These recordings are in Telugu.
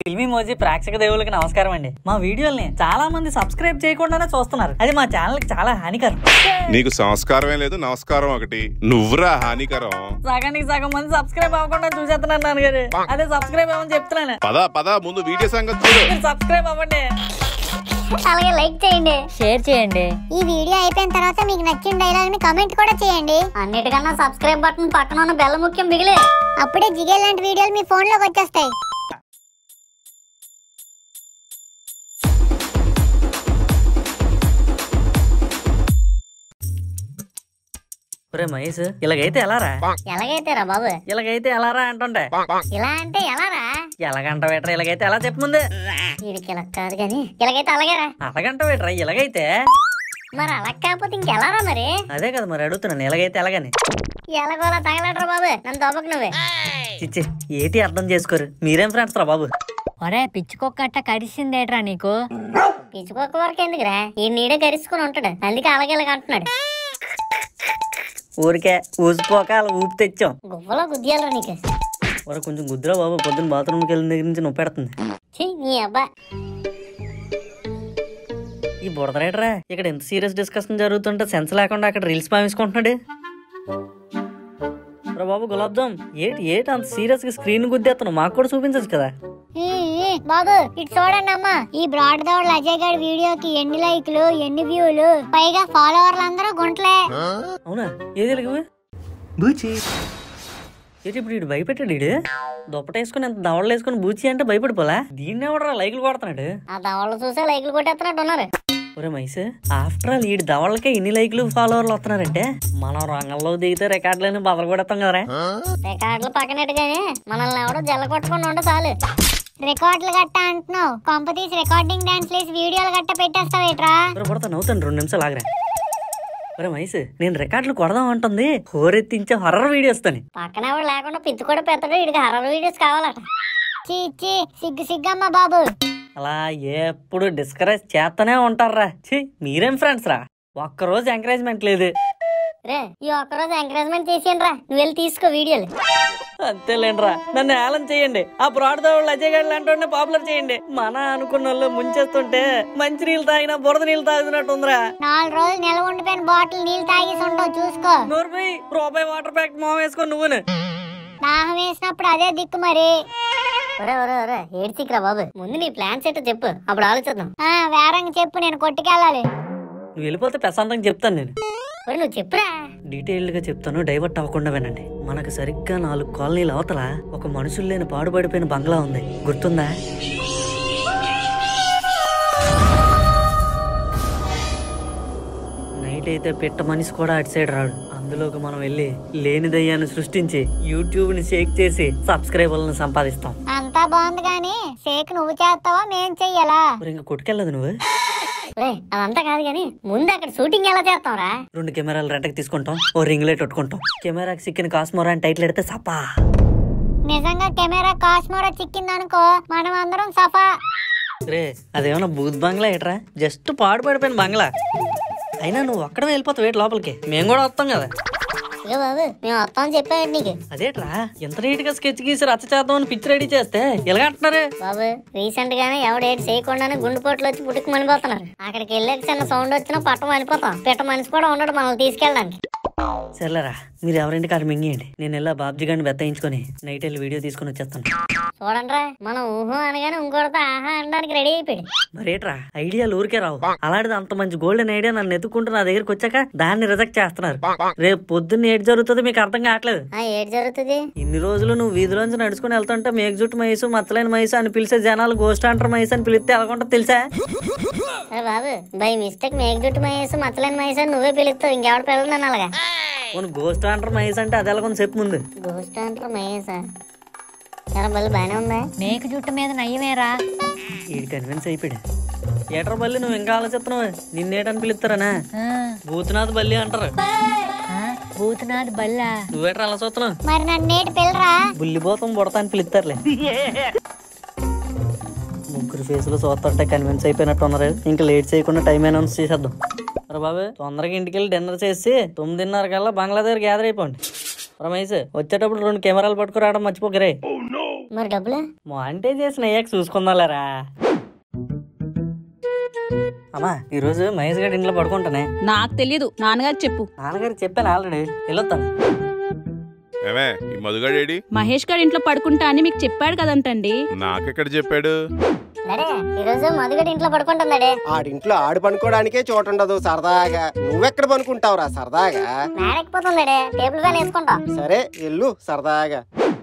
ఫిల్మీ మోజీ ప్రేక్షక దేవులకి నమస్కారం అండి మా వీడియోల్ని చాలా మంది సబ్స్క్రైబ్ చేయకుండానే చూస్తున్నారు అది మా ఛానల్ కి చాలా హానికరం నీకు సంస్కారమే లేదు నమస్కారం ఒకటి నువ్వురా హానికరం సగానికి సగం మంది సబ్స్క్రైబ్ అవ్వకుండా చూసేస్తున్నాను నాన్నగారు అదే సబ్స్క్రైబ్ అవ్వని చెప్తున్నాను పద పద ముందు వీడియో సంగతి చూడు మీరు సబ్స్క్రైబ్ అవ్వండి అలాగే లైక్ చేయండి షేర్ చేయండి ఈ వీడియో అయిపోయిన తర్వాత మీకు నచ్చిన డైలాగ్ ని కమెంట్ కూడా చేయండి అన్నిటికన్నా సబ్స్క్రైబ్ బటన్ పక్కన ఉన్న బెల్ల ముఖ్యం బిగిలే అప్పుడే జిగే లాంటి వీడియోలు మీ ఫోన్ లోకి వచ్చేస్తాయి ఒరే మహేష్ ఇలాగైతే ఎలారా ఎలాగైతే రా బాబు ఇలాగైతే ఎలారా అంటుంటే ఇలా అంటే ఎలా రా ఎలాగంట వేటరా ఇలాగైతే ఎలా చెప్పు ముందు వీడికి ఇలా కాదు కానీ ఇలాగైతే అలాగేరా అలాగంట వేటరా ఇలాగైతే మరి అలా కాకపోతే ఇంకెలారా మరి అదే కదా మరి అడుగుతున్నాను ఎలాగైతే ఎలాగని ఎలాగోలా తగలడరా బాబు నన్ను దోపకు నువ్వే చిచ్చి ఏటి అర్థం చేసుకోరు మీరేం ఫ్రెండ్స్ రా బాబు ఒరే పిచ్చుకొక్క అట్ట కరిసిందేట్రా నీకు పిచ్చుకోక వరకు ఎందుకురా ఈ నీడే గరుచుకుని ఉంటాడు అందుకే అలాగే ఇలాగ అంటున్నాడు ఊరికే ఊసిపోక అలా ఊపి తెచ్చాం గువ్వలో గుద్దియాలరా నీకు ఒరే కొంచెం గుద్దురా బాబు పొద్దున్న బాత్రూమ్కి వెళ్ళిన దగ్గర నుంచి నొప్పి పెడుతుంది ఛీ, నీ అబ్బా ఈ బురద రైడరా ఇక్కడ ఎంత సీరియస్ డిస్కషన్ జరుగుతుంటే సెన్స్ లేకుండా అక్కడ రీల్స్ పామేసుకుంటున్నాడు రా బాబు గులాబ్ జామ్ ఏటి ఏటి అంత సీరియస్ గా స్క్రీన్ గుద్దేస్తున్నావు మాకు కూడా చూపించచ్చు కదా ఈ, ఈ, బాబు ఇటు చూడండి అమ్మా ఈ బ్రాడ్ దౌడ్ అజయ్ గారి వీడియోకి ఎన్ని లైక్లు ఎన్ని వ్యూలు పైగా ఫాలోవర్లు అందరూ గుంటలే అవునా ఏది వెలుగు బూచి ఏంటి ఇప్పుడు ఇటు భయపెట్టాడు ఇడు దుప్పటేసుకుని ఎంత దవడలు వేసుకుని బూచి అంటే భయపడిపోలా దీన్ని ఎవడరా లైకులు కొడుతున్నాడు ఆ దవళ్ళు చూసే లైక్లు కొట్టేస్తున్నట్టు ఉన్నారు ఒరే మైస్ ఆఫ్టర్ ఆల్ ఈ దవడలకే ఇన్ని లైకులు ఫాలోవర్లు వస్తున్నారంటే మనం రంగంలో దిగితే రికార్డులని బదలు కొడతాం కదరా రికార్డులు పక్కనట్టుగానే మనల్ని ఎవడో జల్ల కొట్టకుండా ఉంటే చాలు రికార్డులు గట్ట అంటున్నావు కొంప తీసి రికార్డింగ్ డాన్స్ లేసి వీడియోలు గట్ట పెట్టేస్తావేట్రా ఒరే పడతా నవ్వుతాను రెండు నిమిషాలు ఆగరా ఒరే మైస్ నేను రికార్డులు కొడదాం అంటుంది హోరెత్తించే హర్రర్ వీడియోస్ తని పక్కన ఎవడు లేకుండా పిత్తు కూడా పెద్దడు ఇడికి హర్రర్ వీడియోస్ కావాలట చీ చీ సిగ్గు సిగ్గమ్మ బాబు అలా ఎప్పుడు డిస్కరేజ్ చేస్తూనే ఉంటారా ఛీ మీరేం ఫ్రెండ్స్ రా ఒక్కరోజు ఎంకరేజ్మెంట్ లేదు రే ఈ ఒక్కరోజు ఎంకరేజ్మెంట్ చేసేయండి రా నువ్వు వెళ్ళి తీసుకో వీడియోలు అంతేలేండ్రా నన్ను ఏలం చేయండి ఆ బ్రాడ్ వాళ్ళు అజయ్ గారు లాంటి పాపులర్ చేయండి మన అనుకున్న వాళ్ళు ముంచేస్తుంటే మంచి నీళ్ళు తాగినా బురద నీళ్ళు తాగుతున్నట్టు ఉందిరా నాలుగు రోజులు నిల్వ ఉండిపోయిన బాటిల్ నీళ్ళు తాగేసి ఉండవు చూసుకో నూరుపై రూపాయి వాటర్ ప్యాక్ మొహం వేసుకొని నువ్వును దాహం వేసినప్పుడు అదే దిక్కు మరి ఒరే ఒరే ఒరే ఏడ్చిక్రా బాబు ముందు నీ ప్లాన్స్ ఏంటో చెప్పు అప్పుడు ఆలోచిద్దాం ఆ వేరంగా చెప్పు నేను కొట్టుకెళ్ళాలి నువ్వు వెళ్ళిపోతే ప్రశాంతంగా చెప్తాను నేను ఒరే నువ్వు చెప్పురా డీటెయిల్డ్ గా చెప్తాను డైవర్ట్ అవ్వకుండా వినండి మనకు సరిగ్గా నాలుగు కాలనీల అవతల ఒక మనుషులు లేని పాడుపడిపోయిన బంగ్లా ఉంది గుర్తుందా నైట్ అయితే పిట్ట మనిషి కూడా అటు సైడ్ రాడు అందులోకి మనం వెళ్ళి లేని దయ్యాన్ని సృష్టించి యూట్యూబ్ ని షేక్ చేసి సబ్స్క్రైబర్లను సంపాదిస్తాం అంతా బాగుంది కానీ షేక్ నువ్వు చేస్తావా మేం చెయ్యాలా మరి ఇంకా కొట్టుకెళ్ళదు నువ్వు ఒరే అదంతా కాదు కానీ ముందు అక్కడ షూటింగ్ ఎలా చేస్తావురా రెండు కెమెరాలు రెంట్కి తీసుకుంటాం ఓ రింగ్ లైట్ కొట్టుకుంటాం కెమెరాకి సిక్కిన కాస్మోరా అని టైటిల్ ఎడితే సపా నిజంగా కెమెరా కాశ్మోరా చిక్కిందనుకో మనం అందరం సఫా రే అదేమన్నా బూత్ బంగ్లా ఏట్రా జస్ట్ పాడు పడిపోయిన బంగ్లా అయినా నువ్వు అక్కడ వెళ్ళిపోతావు వేటి లోపలికి మేము కూడా వస్తాం కదా ఇక బాబు మేము వస్తామని చెప్పాడు నీకు అదేట్రా ఎంత నీట్ గా స్కెచ్ గీసి రచ్చ చేద్దామని పిచ్చి రెడీ చేస్తే ఎలాగంటున్నారు బాబు రీసెంట్ గానే ఎవడేటి చేయకుండానే గుండెపోట్లు వచ్చి పుట్టుకు మనిపోతున్నారు అక్కడికి వెళ్ళాక చిన్న సౌండ్ వచ్చినా పట్ట మనిపోతాం పిట్ట మనిషి కూడా ఉండడు మనల్ని తీసుకెళ్ళడానికి సర్లేరా మీరు ఎవరింటి కాడ మింగేయండి నేను వెళ్ళా బాబ్జీ గారిని బెత్తాయించుకొని నైట్ వెళ్ళి వీడియో తీసుకొని వచ్చేస్తాను చూడండిరా మనం ఊహో అనగానే ఇంకోటితో ఆహా అనడానికి రెడీ అయిపోయాడు మరేట్రా ఐడియాలు ఊరికే రావు అలాంటిది అంత మంచి గోల్డెన్ ఐడియా నన్ను ఎత్తుకుంటూ నా దగ్గరికి వచ్చాక దాన్ని రిజెక్ట్ చేస్తున్నారు రేపు పొద్దున్న ఏడు జరుగుతుందో మీకు అర్థం కావట్లేదు ఆ ఏడు జరుగుతుంది ఇన్ని రోజులు నువ్వు వీధిలోంచి నడుచుకుని వెళ్తుంటే మేఘజుట్టు మైసు మచ్చలేని మైసు అని పిలిచే జనాలు గోస్ట్ అంటారు మైసు అని పిలిస్తే ఎలాగుంటో తెలుసా అరే బాబు బై మిస్టేక్ మేక జుట్టు మహేసి మచ్చలేని మహేసి అని నువ్వే పిలుస్తావు ఇంకెవడ పిల్లలు అలాగా కొన్ని గోస్ట్ అంటారు మైసు అంటే అది ఎలాగొని చెప్పు ముందు గోస్ట్ అంటారు మహేసా చాలా బలి బాగానే ఉందా మేక జుట్టు మీద నయ్యమేరా వీడు కన్విన్స్ అయిపోయాడు ఏటర్ బల్లి నువ్వు ఇంకా ఆలోచిస్తున్నావు నిన్నేటని పిలుస్తారనా ఆ, భూతనాథ్ బల్లి అంటారు ఆ, భూతనాథ్ బల్లా నువ్వేటర్ అలా చూస్తున్నావు మరి నన్ను నేటి పిల్లరా బుల్లిపోతాం బుడతా అని పిలుస్తారులే ముగ్గురు ఫేసులు చూస్తుంటే కన్విన్స్ అయిపోయినట్టు ఉన్నారు ఇంకా లేట్ చేయకుండా టైం అనౌన్స్ చేసేద్దాం అరే బాబు తొందరగా ఇంటికి వెళ్ళి డిన్నర్ చేసి తొమ్మిదిన్నర కల్లా బంగ్లా దగ్గర గ్యాదర్ అయిపోండి రమేష్ వచ్చేటప్పుడు రెండు కెమెరాలు పట్టుకురావడం మర్చిపోకరే మరి డబ్బులు మానిటైజేషన్ అయ్యాక చూసుకుందాలేరా అమ్మా ఈరోజు మహేష్ గారి ఇంట్లో పడుకుంటానే నాకు తెలియదు నాన్నగారు చెప్పు నాన్నగారికి చెప్పాను ఆల్రెడీ వెళ్ళొస్తాను ఏమే ఈ మధుగాడేడి మహేష్ గారి ఇంట్లో పడుకుంటా అని మీకు చెప్పాడు కదంటండి నాకెక్కడ చెప్పాడు డాడే ఈరోజు మధుగడి ఇంట్లో పడుకుంటుందాడే ఆడింట్లో ఆడు పనుకోవడానికే చోటు ఉండదు సరదాగా నువ్వెక్కడ పనుకుంటావురా సరదాగా మేడెక్కిపోతుందాడే టేబుల్ ఫ్యాన్ వేసుకుంటా సరే ఎల్లు సరదాగా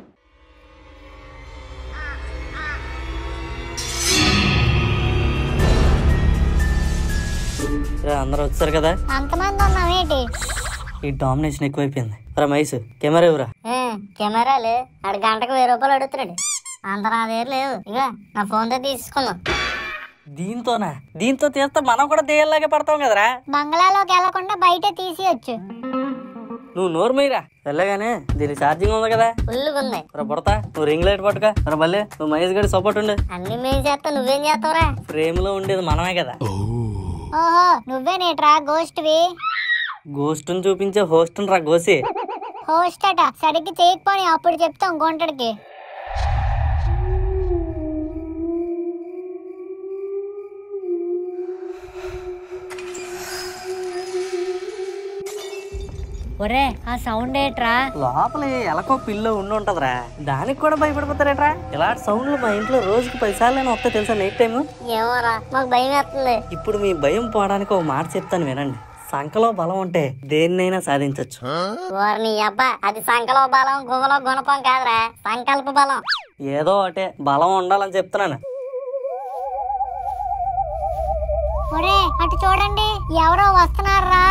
రా, అందరూ వచ్చారు కదా అంతమంది ఉన్నామేంటి ఈ డామినేషన్ ఎక్కువైపోయింది రా మహేష్ కెమెరా ఇవ్వరా ఏ, కెమెరాలు ఆడు గంటకు వెయ్యి రూపాయలు అడుగుతున్నాడు అంత నా దగ్గర లేవు ఇక నా ఫోన్ తో తీసుకున్నాం దీంతోనా దీంతో తీస్తే మనం కూడా దేయల్లాగే పడతాం కదరా బంగ్లాలోకి వెళ్లకుండా బయటే తీసియొచ్చు నువ్వు నోరు మీరా వెళ్ళగానే దీని ఛార్జింగ్ ఉంది కదా ఫుల్గా ఉంది రా పుడతా నువ్వు రింగ్ లైట్ పట్టుక రా బల్లే నువ్వు మహేష్ గడి సపోర్ట్ ఉండు అన్ని మేము చేస్తావు నువ్వేం చేస్తావురా ఫ్రేమ్ లో ఉండేది మనమే కదా ఓహో నువ్వేనేట్రా గోస్ట్ వి గోస్ట్ చూపించే హోస్ట్ రా గోసి హోస్ట్ అట సరిగ్గా చేయకపోని అప్పుడు చెప్తాం గుంటడికి ఒరే ఆ సౌండ్ ఏట్రా లోపల ఎలకో పిల్లో ఉండి ఉంటదిరా దానికి కూడా భయపడిపోతారేట్రా ఇలాంటి సౌండ్లు మా ఇంట్లో రోజుకి పది సార్లు వస్తాయి తెలుసా నైట్ టైం ఏమోరా మాకు భయం వేస్తుంది ఇప్పుడు మీ భయం పోవడానికి ఒక మాట చెప్తాను వినండి సంకలో బలం ఉంటే దేన్నైనా సాధించవచ్చు వారిని అబ్బా అది సంకలో బలం గుహలో గుణపం కాదురా సంకల్ప బలం ఏదో ఒకటే బలం ఉండాలని చెప్తున్నాను ఒరే అటు చూడండి ఎవరో వస్తున్నారా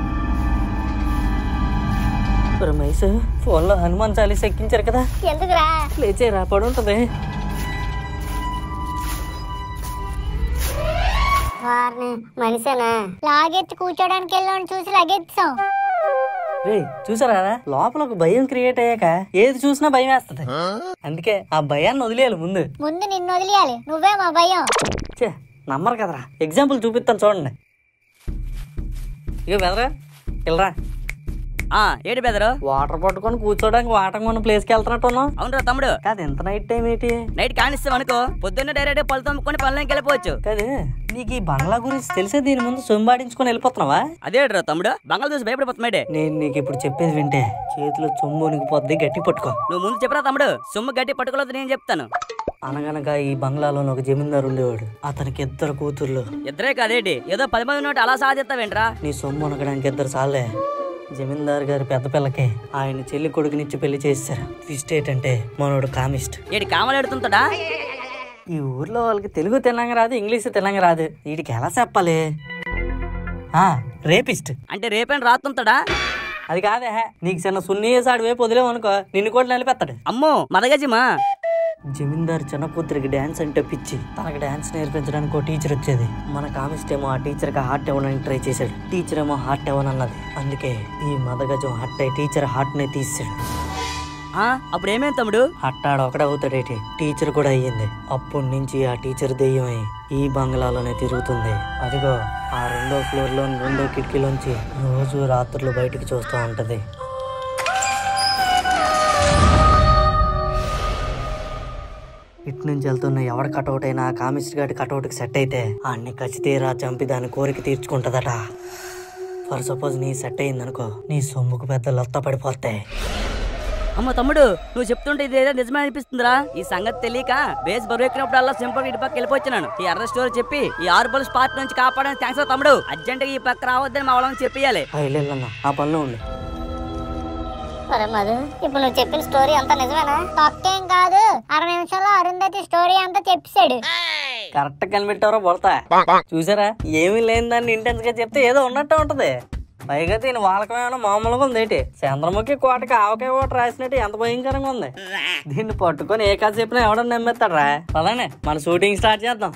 రమేష్ ఫోన్ లో హనుమాన్ చాలీస్ ఎక్కించారు కదా ఎందుకురా లేచేరా పడి ఉంటది వారిని మనిషేనా లాగెత్తి కూర్చోడానికి వెళ్ళాను చూసి లగెత్తాం రే చూసారా లోపల ఒక భయం క్రియేట్ అయ్యాక ఏది చూసినా భయం వేస్తది అందుకే ఆ భయాన్ని వదిలేయాలి ముందు ముందు నిన్ను వదిలేయాలి నువ్వే మా భయం చే నమ్మరు కదరా ఎగ్జాంపుల్ చూపిస్తాను చూడండి ఇక బెదరా వెళ్ళరా ఆ ఏడు బెదరు వాటర్ పట్టుకొని కూర్చోడానికి వాటర్ ఉన్న ప్లేస్కి వెళ్తున్నట్టు ఉన్నావు అవునరా తమ్ముడు కాదు ఎంత నైట్ టైం ఏంటి నైట్ కానిస్తాం అనుకో పొద్దున్న డైరెక్ట్ పళ్ళు తమ్ముకొని పనులకి వెళ్ళిపోవచ్చు కాదు నీకు ఈ బంగ్లా గురించి తెలిసే దీని ముందు సొంబాడించుకొని వెళ్ళిపోతున్నావా అదేట్రా తమ్ముడు బంగాళ చూసి భయపడిపోతున్నాడే నేను నీకు ఇప్పుడు చెప్పేది వింటే చేతిలో చొమ్ము ఉనికిపోద్ది గట్టి పట్టుకో నువ్వు ముందు చెప్పరా తమ్ముడు సొమ్ము గట్టి పట్టుకోలేదు నేను చెప్తాను అనగనగా ఈ బంగ్లాలో ఒక జమీందారు ఉండేవాడు అతనికి ఇద్దరు కూతుర్లు ఇద్దరే కాదేటి ఏదో పది మంది నోటి అలా సాధిస్తావేంట్రా నీ సొమ్ము అనగడానికి ఇద్దరు సాలే జమీందారు గారి పెద్ద పిల్లకి ఆయన చెల్లి కొడుకునిచ్చి పెళ్లి చేశారు ట్విస్ట్ ఏంటంటే మనోడు కామిస్ట్ ఏడి కామలు ఎడుతుంటాడా ఈ ఊర్లో వాళ్ళకి తెలుగు తెలంగాణ రాదు ఇంగ్లీష్ తెలంగాణ రాదు వీడికి ఎలా చెప్పాలి ఆ రేపిస్ట్ అంటే రేపేం రాతుంటాడా అది కాదే నీకు చిన్న సున్నీసాడు వైపు వదిలేవు అనుకో నిన్ను కూడా నిలిపేస్తాడు అమ్మో మదగజమా జమీందార్ చిన్న కూతురికి డ్యాన్స్ అంటే పిచ్చి తనకు డ్యాన్స్ నేర్పించడానికి ఒక టీచర్ వచ్చేది మన కామిస్ట్ ఏమో ఆ టీచర్కి హార్ట్ ఇవ్వడానికి ట్రై చేశాడు టీచర్ ఏమో హార్ట్ ఇవ్వనన్నది అందుకే ఈ మదగజం హట్ అయి టీచర్ హార్ట్ ని తీసాడు ఆ, అప్పుడు ఏమేం తమ్ముడు హట్టాడు ఒకడే అవుతాడేటి టీచర్ కూడా అయ్యింది అప్పటి నుంచి ఆ టీచర్ దెయ్యమై ఈ బంగ్లాలోనే తిరుగుతుంది అదిగో ఆ రెండో ఫ్లోర్ లో రెండో కిటికీలోంచి రోజు రాత్రులు బయటికి చూస్తూ ఉంటది ఇటు నుంచి వెళ్తున్న ఎవడ కటౌట్ అయినా ఆ కామిస్ట్ గారి కటౌట్కి సెట్ అయితే అన్ని కసితీరా చంపి దాని కోరిక తీర్చుకుంటదట ఫర్ సపోజ్ నీ సెట్ అయిందనుకో నీ సొమ్ముకు పెద్ద లొత్త పడిపోతాయి అమ్మ తమ్ముడు నువ్వు చెప్తుంటే ఇది ఏదో నిజమే అనిపిస్తుందిరా ఈ సంగతి తెలియక బేస్ బరువు ఎక్కినప్పుడల్లా సింపుల్ ఇటు పక్క వెళ్ళిపోతున్నాను ఈ అర్ర స్టోరీ చెప్పి ఈ ఆరు స్పాట్ నుంచి కాపాడడానికి థ్యాంక్స్ తమ్ముడు అర్జెంట్ ఈ పక్క రావద్దని మా వాళ్ళని చెప్పేయాలి ఆ ఇల్లెల్లన్న ఆ పనిలో ఉండి ఒరే మధు ఇప్పుడు నువ్వు చెప్పిన స్టోరీ అంతా నిజమేనా తొక్కేం కాదు అరవై నిమిషాల్లో అరుంధతి స్టోరీ అంతా చెప్పాడు కరెక్ట్ కనిపెట్టారో పడతా చూసారా ఏమీ లేని దాన్ని ఇంటెన్స్ గా చెప్తే ఏదో ఉన్నట్టు ఉంటది పైగా దీని వాళ్ళకమేమైనా మామూలుగా ఉంది ఏంటి చంద్రముఖి కోటకి ఆవకాయ ఓట రాసినట్టు ఎంత భయంకరంగా ఉంది దీన్ని పట్టుకొని ఏ కాదు చెప్పినా ఎవడన్నా నమ్మేస్తాడరా పదండి మన షూటింగ్ స్టార్ట్ చేద్దాం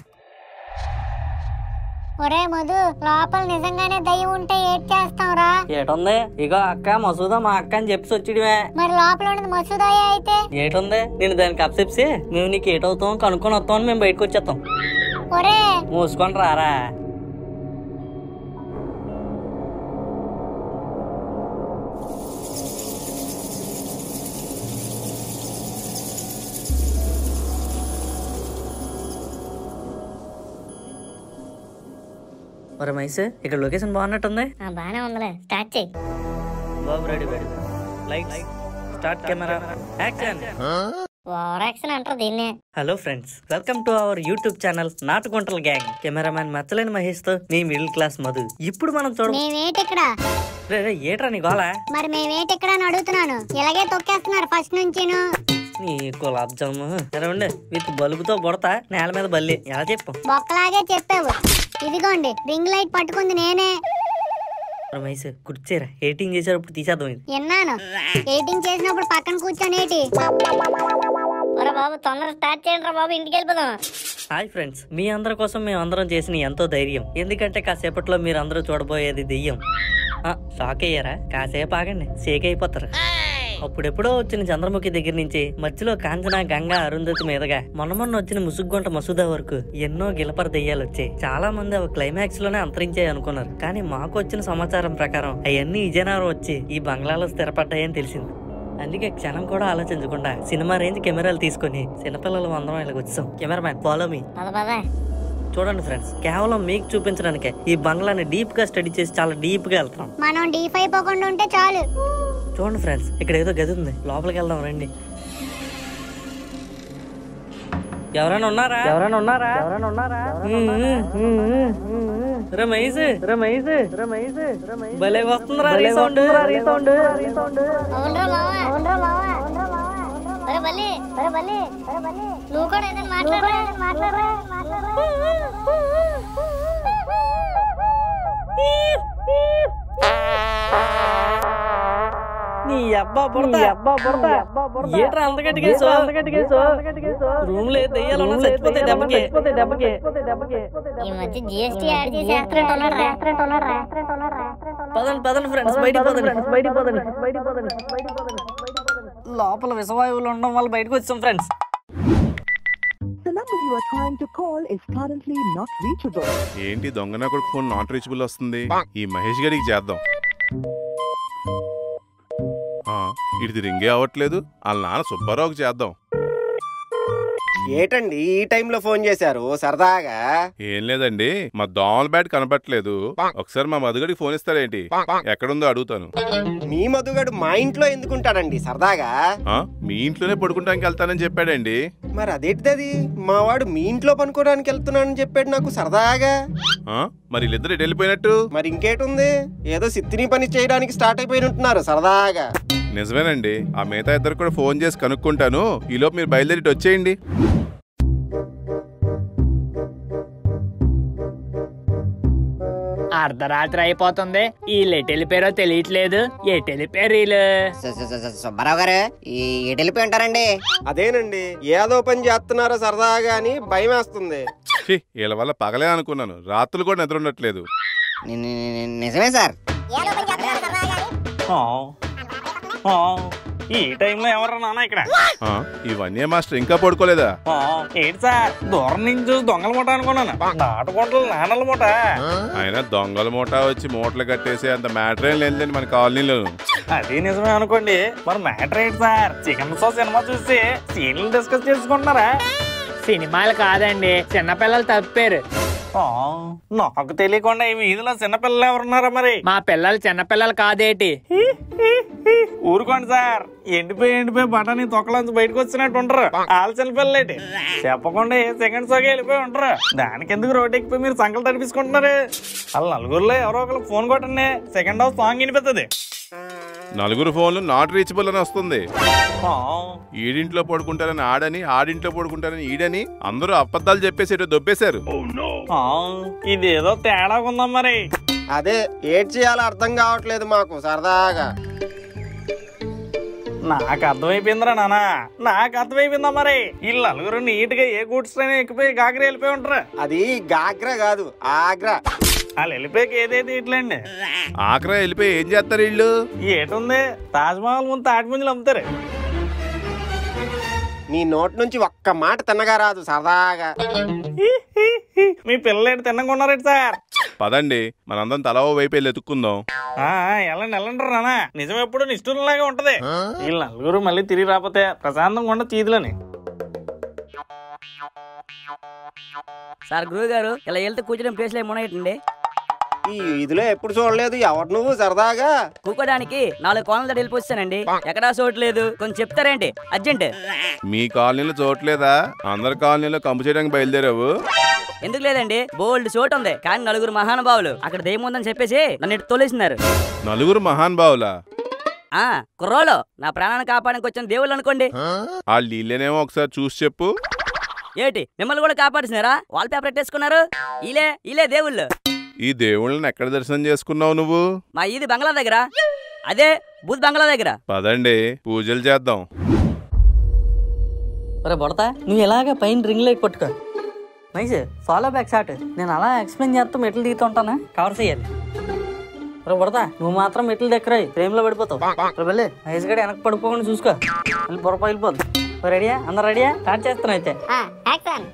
ఒరే మధు లోపల నిజంగానే దయ్యం ఉంటే ఏడ్ చేస్తాంరా ఏటుంది ఇగో అక్క మసూదా మా అక్క అని చెప్పి వచ్చిడమే మరి లోపల ఉన్నది మసూదాయ అయితే ఏటుంది నేను దానికి అప్సెప్సి మేము నీకు ఏటవుతాం కనుక్కొని వస్తాం అని మేము బయటకు వచ్చేస్తాం ఒరే మూసుకొని రారా మరి మైస్ ఇక్కడ లొకేషన్ బాగున్నట్టుంది ఆ, బానే ఉందిలే స్టార్ట్ చేయి బాబు ready ready light start camera action over action అంటారు దీన్నే hello friends welcome to our YouTube channel నాటుకుంటల గ్యాంగ్ కెమెరామ్యాన్ మచ్చలేని మహేష్ తో మీ మిడిల్ క్లాస్ మధు ఇప్పుడు మనం చూడ మేమేటి ఇక్కడ రే, రే, ఏట్రా నీ గోలా మరి మేమేటి ఇక్కడ అని అడుగుతున్నాను ఇలాగే తొక్కేస్తున్నారు ఫస్ట్ నుంచిను నీ గులాబ్ జామ్ ఉండే విత్ బల్బుతో బుడతా నేల మీద బల్లి ఎలా చెప్పు బొక్కలాగే చెప్పావు ఇదిగోండి రింగ్ లైట్ పట్టుకుంది నేనే రమేష్ కుర్చీరా ఎయిటింగ్ చేసేటప్పుడు తీసేద్దాం ఇది విన్నాను ఎయిటింగ్ చేసినప్పుడు పక్కన కూర్చొని ఏంటి ఒరే బాబు తొందరగా స్టార్ట్ చేయండి రా బాబు ఇంటికి వెళ్ళిపోదాం హాయ్ ఫ్రెండ్స్ మీ అందరి కోసం మేము అందరం చేసిన ఎంతో ధైర్యం ఎందుకంటే కాసేపట్లో మీరు అందరూ చూడబోయేది దెయ్యం ఆ, షాక్ అయ్యారా కాసేపు ఆగండి షేక్ అయిపోతారు అప్పుడెప్పుడో వచ్చిన చంద్రముఖి దగ్గర నుంచి మధ్యలో కాంచన గంగా అరుంధతి మీదుగా మొన్న మొన్న వచ్చిన ముసుగుంట మసూదా వరకు ఎన్నో గిలపర దెయ్యాలు వచ్చాయి చాలా మంది అవి క్లైమాక్స్ లోనే అంతరించాయి అనుకున్నారు కానీ మాకు వచ్చిన సమాచారం ప్రకారం అవన్నీ విజయనగరం వచ్చి ఈ బంగ్లాలో స్థిరపడ్డాయని తెలిసింది అందుకే క్షణం కూడా ఆలోచించకుండా సినిమా రేంజ్ కెమెరాలు తీసుకొని చిన్నపిల్లలు అందరం ఇలాగ వచ్చాం కెమెరామ్యాన్ ఫాలో మీ పద పద చూడండి ఫ్రెండ్స్ కేవలం మీకు చూపించడానికే ఈ బంగ్లాని డీప్ గా స్టడీ చేసి చాలా డీప్ గా వెళ్తాం మనం డీప్ అయిపోకుండా ఉంటే చాలు చూడండి ఫ్రెండ్స్ ఇక్కడ ఏదో గది ఉంది లోపలికి వెళ్దాం రండి ఎవరైనా ఉన్నారా ఎవరైనా ఉన్నారా ఎవరైనా ఉన్నారా రమేష్ రమేష్ రమేష్ భలే వస్తుందిరా రీసౌండ్ రీసౌండ్ అవునరా మావా అవునరా మావా ఒరే బల్లి ఒరే బల్లి ఒరే బల్లి నువ్వు కూడా ఏదైనా మాట్లాడరా మాట్లాడరా నీ అబ్బా బుడత అబ్బా బుడత ఏట్రా అంత గట్టిగేసో అంత గట్టిగేసో రూమ్ లో దెయ్యాలు ఉన్నా చచ్చిపోతే దెబ్బకి దెబ్బకి దెబ్బకి ఈ మధ్య జిఎస్టీ యాడ్ చేసి వేస్తున్నట్టు ఉన్నాడు పదండి పదండి ఫ్రెండ్స్ బయటికి పదండి బయటికి పదండి బయటికి పదండి బయటికి పదండి లోపల విషవాయువులు ఉండడం వల్ల బయటకు వచ్చాం friends The number you are trying to call is currently not reachable. ఏంటి దొంగన కొడుకు ఫోన్ నాట్ రీచబుల్ వస్తుంది ఈ మహేష్ గడికి చేద్దాం ఆ, ఇది రింగే అవ్వట్లేదు వాళ్ళ నాన్న సుబ్బారావుకి చేద్దాం ఏటండి ఈ టైంలో ఫోన్ చేశారు సరదాగా ఏం లేదండి మా దోమల బ్యాట్ కనపట్లేదు ఒకసారి మా మధుగడికి ఫోన్ ఇస్తారేంటి ఎక్కడుందో అడుగుతాను మీ మధుగాడు మా ఇంట్లో ఎందుకుంటాడండి సరదాగా ఆ, మీ ఇంట్లోనే పడుకుంటానికి వెళ్తానని చెప్పాడండి మరి అదేంటిది అది మా వాడు మీ ఇంట్లో పనుకోవడానికి వెళ్తున్నానని చెప్పాడు నాకు సరదాగా ఆ, మరి వీళ్ళిద్దరు ఎటు వెళ్ళిపోయినట్టు మరి ఇంకేటుంది ఏదో సిత్తిని పని చేయడానికి స్టార్ట్ అయిపోయినట్టున్నారు సరదాగా నిజమేనండి ఆ మిగతా ఇద్దరు కూడా ఫోన్ చేసి కనుక్కుంటాను ఈలోపు మీరు బయలుదేరి ఇటు వచ్చేయండి అర్ధరాత్రి అయిపోతుంది వీళ్ళు ఎటు వెళ్ళిపోయారో తెలియట్లేదు ఎటు వెళ్ళిపోయారు వీళ్ళు సుబ్బారావు గారు ఈ ఎటు వెళ్ళిపోయి ఉంటారండి అదేనండి ఏదో పని చేస్తున్నారో సరదాగా అని భయం వేస్తుంది ఛీ, వీళ్ళ వల్ల పగలే అనుకున్నాను రాత్రులు కూడా నిద్ర ఉండట్లేదు ని- ని- ని- నిజమే సార్ ఈ టైంలో ఎవరు నాన్న ఇక్కడ ఆ, ఈ వన్య మాస్టర్ ఇంకా పడుకోలేదా ఏంటి సార్ దూరం నుంచి చూసి దొంగల మూట అనుకున్నాను నాటుకుంటలు నాన్నల మూట ఆయన దొంగల మూట వచ్చి మూటలు కట్టేసి అంత మ్యాటర్ ఏం లేదండి మన కాలనీలో అది నిజమే అనుకోండి మరి మ్యాటర్ ఏంటి సార్ చికెన్ సో సినిమా చూసి సీన్లు డిస్కస్ చేసుకుంటున్నారా సినిమాలు కాదండి చిన్నపిల్లలు తప్పారు ఆ, నాకు తెలియకుండా ఈ వీధిలో చిన్నపిల్లలు ఎవరున్నారా మరి మా పిల్లలు చిన్నపిల్లలు కాదేటి ఊరుకోండి సార్ ఎండిపోయి ఎండిపోయి బఠానీ తొక్కలోంచి బయటకు వచ్చినట్టు ఉంటారు ఆలోచన పిల్లలేటి చెప్పకుండా ఏ సెకండ్ షోకి వెళ్ళిపోయి ఉంటారు దానికి ఎందుకు రోడ్ ఎక్కిపోయి మీరు సంకలు తడిపించుకుంటున్నారు వాళ్ళ నలుగురులో ఎవరో ఒకరు ఫోన్ కొట్టండి సెకండ్ హౌస్ సాంగ్ వినిపిస్తుంది నలుగురు ఫోన్లు నాట్ రీచబుల్ అని వస్తుంది ఆ, ఈడింట్లో పడుకుంటారని ఆడని ఆడింట్లో పడుకుంటారని ఈడని అందరూ అబద్ధాలు చెప్పేసి ఇటు దొబ్బేశారు ఆ, ఇదేదో తేడా ఉందా మరి అదే ఏడ్ చేయాలో అర్థం కావట్లేదు మాకు సరదాగా నాకు అర్థమైపోయిందిరా నాన్న నాకు అర్థమైపోయిందా మరి వీళ్ళు నలుగురు నీట్ గా ఏ గూడ్స్ ట్రైన్ ఎక్కిపోయి గాగరి వెళ్ళిపోయి ఉంటారు అది గాగ్రా కాదు ఆగ్రా వాళ్ళు వెళ్ళిపోయాక ఏదైతే ఇట్లండి ఆఖరా వెళ్ళిపోయి ఏం చేస్తారు వీళ్ళు ఏటుంది తాజ్ మహల్ ముందు తాటిపుంజలు అమ్ముతారు నీ నోటి నుంచి ఒక్క మాట తిన్నగా రాదు సరదాగా మీ పిల్లలు తిన్నకున్నారేంటి సార్ పదండి మనందరం తలా ఓ వైపు వెళ్ళి ఎత్తుక్కుందాం ఆ, వెళ్ళండి వెళ్ళండి రానా నిజం ఎప్పుడు నిష్ఠురంలాగా ఉంటది వీళ్ళు నలుగురు మళ్ళీ తిరిగి రాకపోతే ప్రశాంతంగా ఉండ తీదులని సార్ గురువు గారు ఇలా వెళ్తే కూర్చునే ప్లేస్లో ఏమున్నాయండి ఈ ఇదిలో ఎప్పుడు చూడలేదు ఎవరు నువ్వు సరదాగా కూకోడానికి నాలుగు కోణాల దగ్గర వెళ్ళిపోతానండి ఎక్కడా చోటు లేదు కొంచెం చెప్తారేంటి అర్జెంట్ మీ కాలనీలో చూడలేదా అందరి కాలనీలో కంపు చేయడానికి బయలుదేరావు ఎందుకు లేదండి బోల్డ్ చోటు ఉంది కానీ నలుగురు మహానుభావులు అక్కడ దెయ్యం ఉందని చెప్పేసి నన్ను ఇటు తోలేసినారు నలుగురు మహాన్ బావులా ఆ కుర్రోలు నా ప్రాణాన్ని కాపాడడానికి వచ్చిన దేవుళ్ళు అనుకోండి ఆ లీలేనేమో ఒకసారి చూసి చెప్పు ఏంటి మిమ్మల్ని కూడా కాపాడుతున్నారా వాల్ పేపర్ పెట్టేసుకున్నారు ఈలే ఈలే దేవుళ్ళు ఈ దేవుళ్ళని ఎక్కడ దర్శనం చేసుకున్నావు నువ్వు మా ఈది బంగ్లా దగ్గర అదే బూత్ బంగ్లా దగ్గర పదండి పూజలు చేద్దాం ఒరే బొడతా నువ్వు ఇలాగే పైన రింగ్ లైట్ పట్టుకో నైస్ ఫాలో బ్యాక్ షాట్ నేను అలా ఎక్స్ప్లెయిన్ చేస్తూ మెట్లు దిగుతూ ఉంటానా కవర్ చేయాలి ఒరే బొడతా నువ్వు మాత్రం మెట్లు దగ్గర ఫ్రేమ్ లో పడిపోతావు ఒరే వెళ్ళి నైస్ గడి వెనక్కి పడిపోకుండా చూసుకో మళ్ళీ బుర్ర పగిలిపోద్దు ఒరే రెడీయా అందరు రెడీయా స్టార్ట్ చేస్తున్నావు అయితే ఆ, యాక్షన్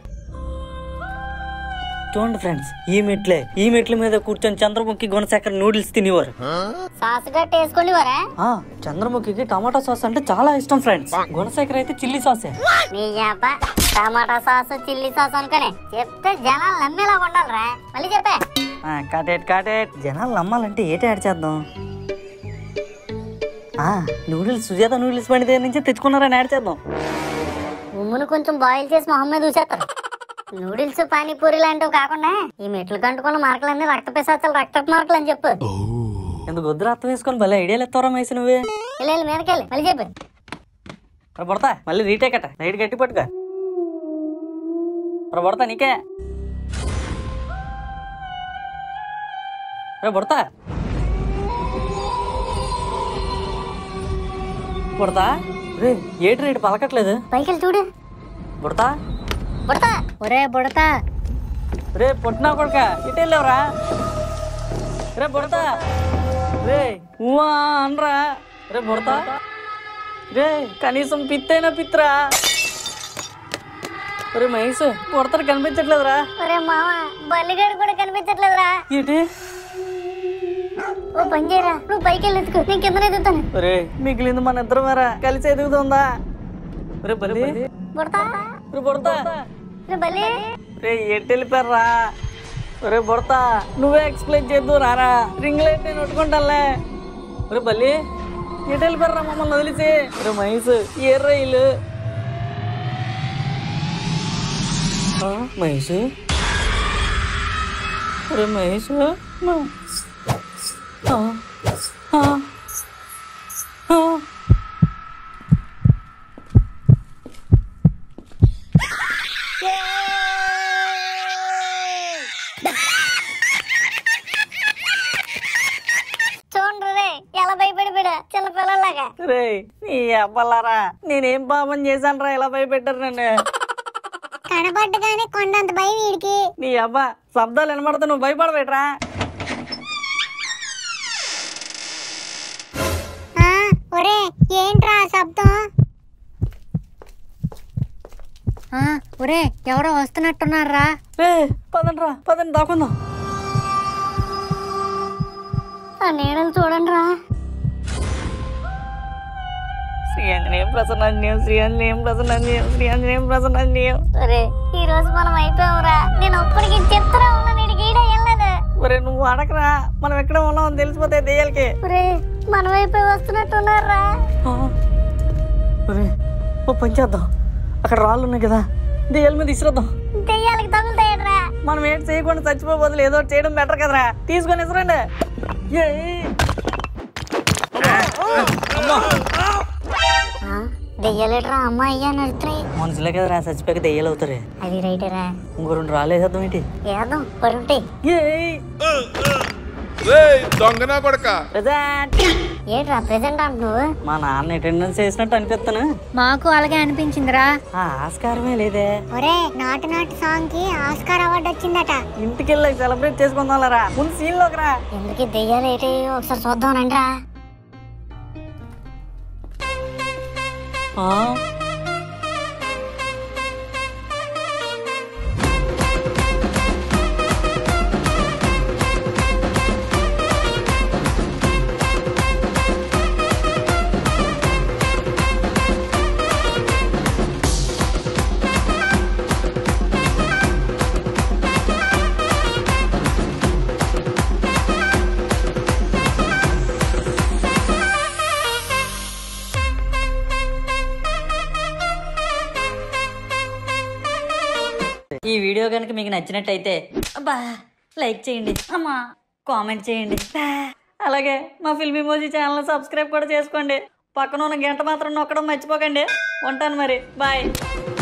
చూడండి ఫ్రెండ్స్ ఈ మెట్లే ఈ మెట్ల మీద కూర్చొని చంద్రముఖి గుణశేఖర్ నూడిల్స్ తినేవారు సాస్ గట్టి వేసుకోండి వరా ఆ చంద్రముఖికి టమాటా సాస్ అంటే చాలా ఇష్టం ఫ్రెండ్స్ గుణశేఖర్ అయితే చిల్లీ సాసే నీ అబ్బా టమాటా సాస్ చిల్లీ సాస్ అనుకునే చెప్తే జనాలు నమ్మేలా ఉండాలిరా మళ్ళీ చెప్పే ఆ, కాటేట్ కాటేట్ జనాలు నమ్మాలంటే ఏటి యాడ్ చేద్దాం ఆ నూడిల్స్ సుజాత నూడిల్స్ బండి దగ్గర నుంచి తెచ్చుకున్నారని యాడ్ చేద్దాం ఉమ్మును కొంచెం బాయిల్ చేసి మొహం మీద చూసేస్తారు నూడిల్స్ పానీపూరి లాంటివి కాకుండా ఈ మెట్లు కంటుకున్న మార్కులన్నీ రక్త పిశాచాలు రక్తపు మార్కులు అని చెప్పు ఎందుకు వద్దు అర్థం వేసుకొని భలే ఐడియాలు ఎత్తారా మైసి నువ్వే వెళ్ళి మీదకెళ్ళి మళ్ళీ చెప్పు అరే పడతా మళ్ళీ రీటేక్ అట లైట్ గట్టి పట్టుకో అరే పడతా నీకే రే పడతా పుడతా రే ఏటి రేటు పలకట్లేదు పైకి వెళ్ళి చూడు పుడతా బుడతా ఒరే బుడతా రే పుట్టినా కొడుక ఇటు వెళ్ళావురా రే పుడతా రే ఊవా అనరా రే పుడతా రే కనీసం పిత్తైనా పిత్రా రే మహేష్ పుడతారు కనిపించట్లేదురా ఒరే మామ బల్లిగాడు కూడా కనిపించట్లేదురా ఏంటి ఓ పని చేయరా నువ్వు పైకి వెళ్ళి ఎత్తుకో నేను కిందనే ఎదుగుతాను రే మిగిలింది మన ఇద్దరు మేరా కలిసి ఎదుగుతుందా రే బల్లి బుడతా రే పుడతా రే బల్లి రే ఎటు వెళ్ళిపోయారా రే బుడతా నువ్వే ఎక్స్ప్లెయిన్ చేద్దు రారా రింగ్ లైట్ నేను కొట్టుకుంటానులే రే బల్లి ఎటు వెళ్ళిపోయారా మమ్మల్ని వదిలేసి రే మహేష్ ఏ రైలు ఆ, మహేష్ రే మహేష్ మ- ఆ, ఆ, ఆ. చూడండి రే ఎలా భయపడిపోయాడు చిన్న పిల్లలాగా రే నీ అబ్బలారా నేనేం పాపం చేశాను రా ఇలా భయపెట్టారు నన్ను కనబడ్డగానే కొండంత భయం వీడికి నీ అబ్బా శబ్దాలు వినబడితే నువ్వు భయపడబెట్రా ఆ, ఒరే ఏంట్రా ఆ శబ్దం ఆ, ఒరే ఎవరో వస్తున్నట్టున్నారా రే పదండి రా పదండి దాకుందాం ఆ నీడలు చూడండి రా శ్రీ ఆంజనేయం ప్రసన్నాంజనేయం శ్రీ ఆంజనేయం ప్రసన్నాంజనేయం శ్రీ ఆంజనేయం ప్రసన్నాంజనేయం ఒరే ఈ రోజు మనం అయిపోయావురా నేను ఒక్కడికి చెప్తారా ఉన్నా నేను గీడ వెళ్ళలేదు ఒరే నువ్వు అడగరా మనం ఎక్కడ ఉన్నామని తెలిసిపోతే దెయ్యాలకి ఒరే మనం అయిపోయి వస్తున్నట్టున్నారా ఆ. ఒరే ఓ పని చేద్దాం అక్కడ రాళ్ళు ఉన్నాయి కదా దెయ్యాల మీద ఇసురుద్దాం దెయ్యాలకి తగులుతాయట్రా మనం ఏంటి చేయకుండా చచ్చిపోయే బదులు ఏదో ఒకటి చేయడం బెటర్ కదరా తీసుకొని ఇసురండి ఏయ్. దెయ్యాలేట్రా అమ్మ అయ్యా నడుతున్నాయి మనుషులే కదరా చచ్చిపోయాక దెయ్యాలు అవుతారు అది రైటరా ఇంకో రెండు రాలేసేద్దాం ఏంటి ఏద్దాం పరుంటే ఏయ్. రేయ్, దొంగనా కొడక ప్రజెంట్ ఏంట్రా ప్రెసెంట్ అంటున్నావు మా నాన్న అటెండెన్స్ వేసినట్టు అనిపిస్తాను మాకు అలాగే అనిపించిందిరా ఆ ఆస్కారమే లేదే ఒరే నాటు నాటు సాంగ్ కి ఆస్కార్ అవార్డు వచ్చిందట ఇంటికి వెళ్ళి సెలబ్రేట్ చేసుకుందాంలరా ముందు సీన్ లోకి రా ఎందుకు ఈ దెయ్యాలు ఏంటి ఒకసారి చూద్దాం రండిరా ఆ, ఈ వీడియో కనుక మీకు నచ్చినట్టయితే అబ్బా లైక్ చేయండి అమ్మా కామెంట్ చేయండి బా. అలాగే మా ఫిల్మీ మోజీ ఛానల్ సబ్స్క్రైబ్ కూడా చేసుకోండి పక్కన ఉన్న గంట మాత్రం నొక్కడం మర్చిపోకండి ఉంటాను మరి బాయ్